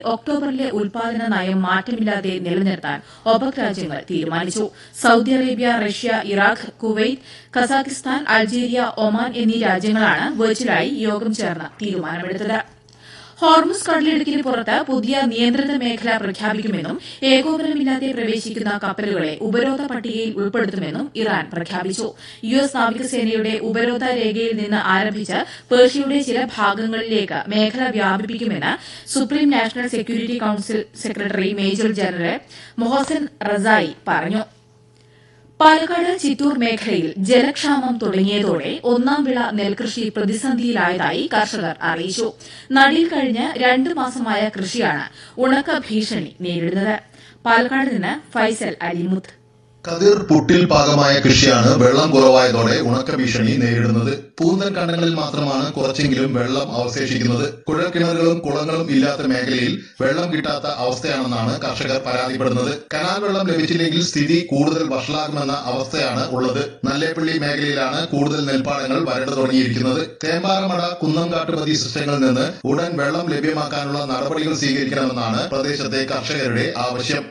ഒക്ടോബറിലെ ഉൽപാദന നയം മാറ്റമില്ലാതെ നിലനിർത്താൻ ഒപെക് രാജ്യങ്ങൾ തീരുമാനിച്ചു Saudi Arabia Russia Iraq Kuwait Kazakhstan Algeria Oman എന്നീ രാജ്യങ്ങളാണ് വെർച്വലായി യോഗം ചേർന്ന് തീരുമാനമെടുത്തത് ഹോർമുസ് കടലിടുക്കിന് പുറത്ത് പുതിയ നിയന്ത്രിത മേഖല പ്രഖ്യാപിക്കുമെന്നും ഏകോപനമില്ലാതെ പ്രവേശിക്കുന്ന കപ്പലുകളെ ഉപരോധ പട്ടികയിൽ ഉൾപ്പെടുത്തുമെന്നും ഇറാൻ പ്രഖ്യാപിച്ചു യു എസ് നാവികസേനയുടെ ഉപരോധ രേഖയിൽ നിന്ന് ആരംഭിച്ച് പേർഷ്യയുടെ ചില ഭാഗങ്ങളിലേക്ക് മേഖല വ്യാപിപ്പിക്കുമെന്ന് supreme national security council secretary major general Mohsen Rezaei പറഞ്ഞു പാലക്കാട് ചിറ്റൂർ മേഖലയിൽ ജലക്ഷാമം തുടങ്ങിയതോടെ ഒന്നാം വിള നെൽകൃഷി പ്രതിസന്ധിയിലായതായി കർഷകർ അറിയിച്ചു നടിയിൽ കഴിഞ്ഞ് രണ്ട് മാസമായ കൃഷിയാണ് ഉണക്ക ഭീഷണി നേരിടുന്നത് പാലക്കാട് നിന്ന് ഫൈസൽ അലിമുത്ത് കതിർ പുട്ടിൽ പാകമായ കൃഷിയാണ് വെള്ളം കുറവായതോടെ ഉണക്ക ഭീഷണി നേരിടുന്നത് പൂന്തൻ കണ്ടങ്ങളിൽ മാത്രമാണ് കുറച്ചെങ്കിലും വെള്ളം അവശേഷിക്കുന്നത് കുഴൽക്കിണറുകളും കുളങ്ങളും ഇല്ലാത്ത മേഖലയിൽ വെള്ളം കിട്ടാത്ത അവസ്ഥയാണെന്നാണ് കർഷകർ പരാതിപ്പെടുന്നത് കനാൽ വെള്ളം ലഭിച്ചില്ലെങ്കിൽ സ്ഥിതി കൂടുതൽ വഷളാകുമെന്ന അവസ്ഥയാണ് ഉള്ളത് നല്ലേപ്പള്ളി മേഖലയിലാണ് കൂടുതൽ നെൽപ്പാടങ്ങൾ വരണ്ടു തുടങ്ങിയിരിക്കുന്നത് തേമ്പാറമട കുന്നംകാട്ടുപതി സിസ്റ്റങ്ങളിൽ നിന്ന് ഉടൻ വെള്ളം ലഭ്യമാക്കാനുള്ള നടപടികൾ സ്വീകരിക്കണമെന്നാണ് പ്രദേശത്തെ കർഷകരുടെ ആവശ്യം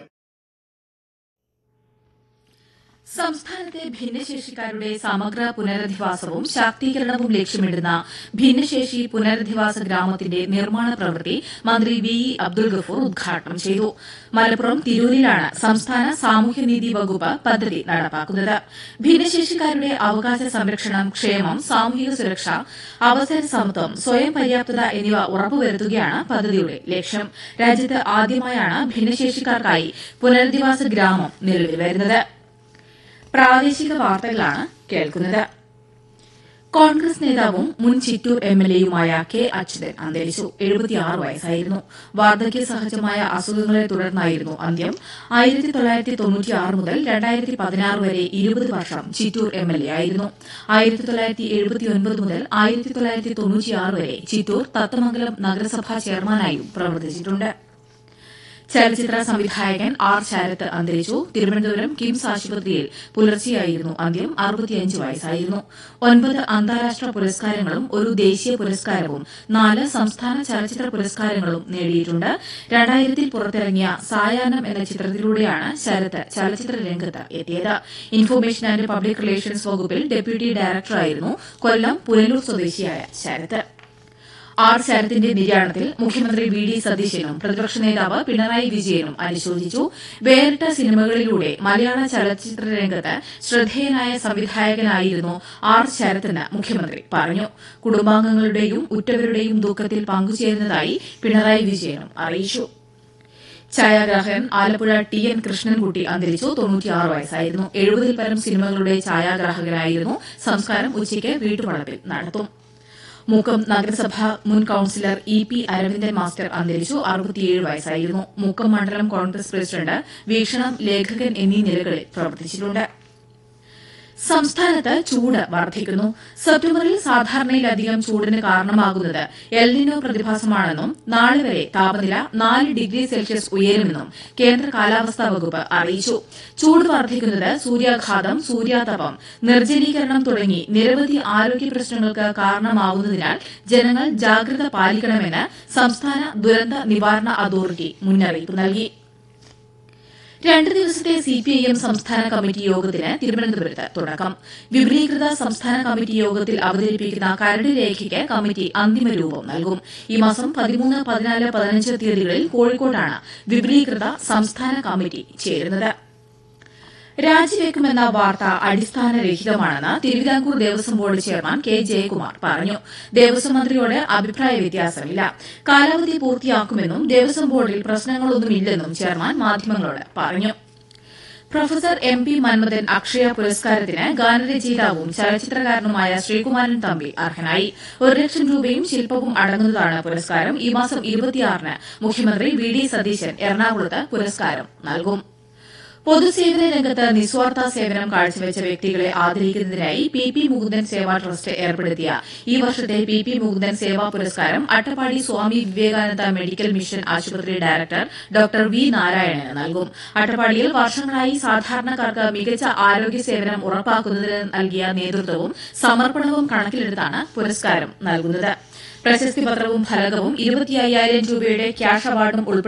സംസ്ഥാനത്തെ ഭിന്നശേഷിക്കാരുടെ സമഗ്ര പുനരധിവാസവും ശാക്തീകരണവും ലക്ഷ്യമിടുന്ന ഭിന്നശേഷി പുനരധിവാസ ഗ്രാമത്തിന്റെ നിർമ്മാണ പ്രവൃത്തി മന്ത്രി വി ഇ അബ്ദുൾ ഗഫൂർ ഉദ്ഘാടനം ചെയ്തു മലപ്പുറം തിരൂരിലാണ് സംസ്ഥാന സാമൂഹ്യനീതി വകുപ്പ് പദ്ധതി നടപ്പാക്കുന്നത് ഭിന്നശേഷിക്കാരുടെ അവകാശ സംരക്ഷണം ക്ഷേമം സാമൂഹിക സുരക്ഷ അവസര സമത്വം സ്വയം പര്യാപ്തത എന്നിവ ഉറപ്പുവരുത്തുകയാണ് പദ്ധതിയുടെ ലക്ഷ്യം രാജ്യത്ത് ആദ്യമായാണ് ഭിന്നശേഷിക്കാർക്കായി പുനരധിവാസ ഗ്രാമം നിലവിൽ വരുന്നത് പ്രാദേശിക വാർത്തകളാണ് കേൾക്കുന്നത് കോൺഗ്രസ് നേതാവും മുൻ ചിറ്റൂർ എംഎൽഎയുമായ കെ അച്യുതൻ അന്തരിച്ചു എഴുപത്തിയാറ് വയസ്സായിരുന്നു വാർദ്ധക്യ സഹജമായ അസുഖങ്ങളെ തുടർന്നായിരുന്നു അന്ത്യം ആയിരത്തി തൊള്ളായിരത്തി തൊണ്ണൂറ്റിയാറ് മുതൽ രണ്ടായിരത്തി പതിനാറ് വരെ ഇരുപത് വർഷം ചിറ്റൂർ എംഎൽഎ ആയിരുന്നു ആയിരത്തി തൊള്ളായിരത്തി എഴുപത്തിയൊൻപത് മുതൽ ആയിരത്തി തൊള്ളായിരത്തി തൊണ്ണൂറ്റിയാറ് വരെ ചിറ്റൂർ തത്തമംഗലം നഗരസഭാ ചെയർമാനായും പ്രവർത്തിച്ചിട്ടുണ്ട് ചലച്ചിത്ര സംവിധായകൻ ആർ ശരത്ത് അന്തരിച്ചു തിരുവനന്തപുരം കിംസ് ആശുപത്രിയിൽ പുലർച്ചെയായിരുന്നു അന്ത്യം അറുപത്തിയഞ്ച് വയസ്സായിരുന്നു ഒൻപത് അന്താരാഷ്ട്ര പുരസ്കാരങ്ങളും ഒരു ദേശീയ പുരസ്കാരവും നാല് സംസ്ഥാന ചലച്ചിത്ര പുരസ്കാരങ്ങളും നേടിയിട്ടുണ്ട് രണ്ടായിരത്തിൽ പുറത്തിറങ്ങിയ സായാഹ്നം എന്ന ചിത്രത്തിലൂടെയാണ് ശരത്ത് ചലച്ചിത്ര രംഗത്ത് എത്തിയത് ഇൻഫർമേഷൻ ആന്റ് പബ്ലിക് റിലേഷൻസ് വകുപ്പിൽ ഡെപ്യൂട്ടി ഡയറക്ടറായിരുന്നു കൊല്ലം പുനലൂർ സ്വദേശിയായ ശരത്ത് ആർ ശരത്തിന്റെ നിര്യാണത്തിൽ മുഖ്യമന്ത്രി വി ഡി സതീശനും പ്രതിപക്ഷ നേതാവ് പിണറായി വിജയനും അനുശോചിച്ചു വേറിട്ട സിനിമകളിലൂടെ മലയാള ചലച്ചിത്ര രംഗത്ത് ശ്രദ്ധേയനായ സംവിധായകനായിരുന്നു ആർ ശരത്തെന്ന് മുഖ്യമന്ത്രി പറഞ്ഞു കുടുംബാംഗങ്ങളുടെയും ഉറ്റവരുടെയും ദുഃഖത്തിൽ പങ്കുചേരുന്നതായി പിണറായി വിജയനും അറിയിച്ചു ഛായാഗ്രാഹകൻ ആലപ്പുഴ ടി എൻ കൃഷ്ണൻകുട്ടി അന്തരിച്ചു തൊണ്ണൂറ്റിയാറ് വയസ്സായിരുന്നു എഴുപതിൽ പരം സിനിമകളുടെ ഛായാഗ്രാഹകനായിരുന്നു സംസ്കാരം ഉച്ചയ്ക്ക് വീട്ടുവളപ്പിൽ നടത്തും മുക്കം നഗരസഭ മുൻ councillor E P Aravindan master അന്തരിച്ചു അറുപത്തിയേഴ് വയസ്സായിരുന്നു മുക്കം മണ്ഡലം കോൺഗ്രസ് പ്രസിഡന്റ് വീക്ഷണം ലേഖകൻ എന്നീ നിലകളിൽ പ്രവർത്തിച്ചിട്ടുണ്ട് സംസ്ഥാനത്ത് ചൂട് വർദ്ധിക്കുന്നു സെപ്റ്റംബറിൽ സാധാരണയിലധികം ചൂടിന് കാരണമാകുന്നത് എൽനിനോ പ്രതിഭാസമാണെന്നും നാളെ വരെ താപനില നാല് ഡിഗ്രി സെൽഷ്യസ് ഉയരുമെന്നും കേന്ദ്ര കാലാവസ്ഥാ വകുപ്പ് അറിയിച്ചു ചൂട് വർദ്ധിക്കുന്നത് സൂര്യാഘാതം സൂര്യാതപം നിർജ്ജലീകരണം തുടങ്ങി നിരവധി ആരോഗ്യ പ്രശ്നങ്ങൾക്ക് കാരണമാകുന്നതിനാൽ ജനങ്ങൾ ജാഗ്രത പാലിക്കണമെന്ന് സംസ്ഥാന ദുരന്ത നിവാരണ അതോറിറ്റി മുന്നറിയിപ്പ് നൽകി രണ്ട് ദിവസത്തെ സിപിഐഎം സംസ്ഥാന കമ്മിറ്റി യോഗത്തിന് തിരുവനന്തപുരത്ത് തുടക്കം വിപുലീകൃത സംസ്ഥാന കമ്മിറ്റി യോഗത്തിൽ അവതരിപ്പിക്കുന്ന കരട് രേഖയ്ക്ക് കമ്മിറ്റി അന്തിമ രൂപം നൽകും ഈ മാസം പതിമൂന്ന് പതിനാല് പതിനഞ്ച് തീയതികളിൽ കോഴിക്കോട്ടാണ് വിപുലീകൃത സംസ്ഥാന കമ്മിറ്റി ചേരുന്നത് രാജിവെക്കുമെന്ന വാർത്ത അടിസ്ഥാനരഹിതമാണെന്ന് Travancore Devaswom board chairman K Jayakumar പറഞ്ഞു ദേവസ്വം മന്ത്രിയോട് അഭിപ്രായ വ്യത്യാസമില്ല കാലാവധി പൂർത്തിയാക്കുമെന്നും ദേവസ്വം ബോർഡിൽ പ്രശ്നങ്ങളൊന്നുമില്ലെന്നും ചെയർമാൻ മാധ്യമങ്ങളോട് പറഞ്ഞു professor M P Manmathan Akshaya പുരസ്കാരത്തിന് ഗാനരചയിതാവും ചലച്ചിത്രകാരനുമായ ശ്രീകുമാരൻ തമ്പി അർഹനായി ഒരു ലക്ഷം രൂപയും ശില്പവും അടങ്ങുന്നതാണ് പുരസ്കാരം ഈ മാസം ഇരുപത്തിയാറിന് മുഖ്യമന്ത്രി വി ഡി സതീശൻ എറണാകുളത്ത് പുരസ്കാരം നൽകും പൊതുസേവന രംഗത്ത് നിസ്വാർത്ഥ സേവനം കാഴ്ചവെച്ച വ്യക്തികളെ ആദരിക്കുന്നതിനായി P P Mukundan Seva trust ഏർപ്പെടുത്തിയ ഈ വർഷത്തെ പി പി മുകുന്ദൻ സേവാ പുരസ്കാരം അട്ടപ്പാടി സ്വാമി വിവേകാനന്ദ മെഡിക്കൽ മിഷൻ ആശുപത്രി ഡയറക്ടർ ഡോക്ടർ വി നാരായണന് നൽകും അട്ടപ്പാടിയിൽ വർഷങ്ങളായി സാധാരണക്കാർക്ക് മികച്ച ആരോഗ്യ സേവനം ഉറപ്പാക്കുന്നതിന് നൽകിയ നേതൃത്വവും സമർപ്പണവും കണക്കിലെടുത്താണ് പുരസ്കാരം നൽകുന്നത് പ്രശസ്തി പത്രവും ഫലകവും ഇരുപത്തി അയ്യായിരം രൂപയുടെ ക്യാഷ് അവാർഡും ഉൾപ്പെടെ